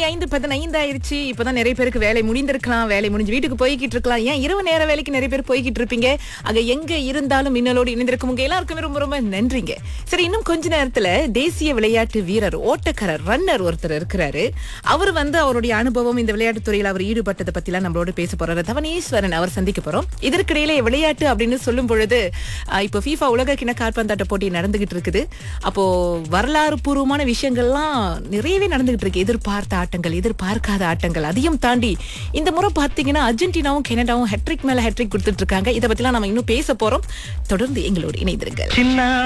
ஐந்து பதினைந்து ஆயிருச்சு இப்பதான் நிறைய பேருக்கு வேலை முடிந்திருக்கலாம் வேலை முடிஞ்சு வீட்டுக்கு போய்கிட்டு இருக்கலாம் ஏன் இரவு நேர வேலைக்கு நிறைய பேர் போய்கிட்டு இருப்பீங்க அங்க எங்க இருந்தாலும் மின்னலோடு இணைந்திருக்கும் உங்க எல்லாருக்குமே ரொம்ப ரொம்ப நன்றிங்க சரி இன்னும் கொஞ்ச நேரத்துல தேசிய விளையாட்டு வீரர் ஓட்டக்காரர் ரன்னர் ஒருத்தர் இருக்கிறாரு அவர் வந்து அவருடைய அனுபவம் இந்த விளையாட்டு துறையில் அவர் ஈடுபட்டதை பத்திலாம் நம்மளோட பேச போறாரு தவனேஸ்வரன் அவர் சந்திக்க போறோம் இதற்கிடையில விளையாட்டு அப்படின்னு சொல்லும் பொழுது ஆஹ், இப்போ FIFA உலக கிண கால்பந்தாட்ட போட்டி நடந்துகிட்டு இருக்குது அப்போ வரலாறு பூர்வமான விஷயங்கள்லாம் நிறையவே நடந்துகிட்டு இருக்கு எதிர்பார்த்த ஆட்டங்கள் எதிர்பார்க்காத ஆட்டங்கள் அதையும் தாண்டி இந்த முறை பார்த்தீங்கன்னா அர்ஜென்டினாவும் கனடாவும் ஹெட்ரிக் மேல ஹெட்ரிக் கொடுத்துட்டு இருக்காங்க இதை பத்திலாம் நம்ம இன்னும் பேச போறோம் தொடர்ந்து எங்களோடு இணைந்திருங்கள் சின்ன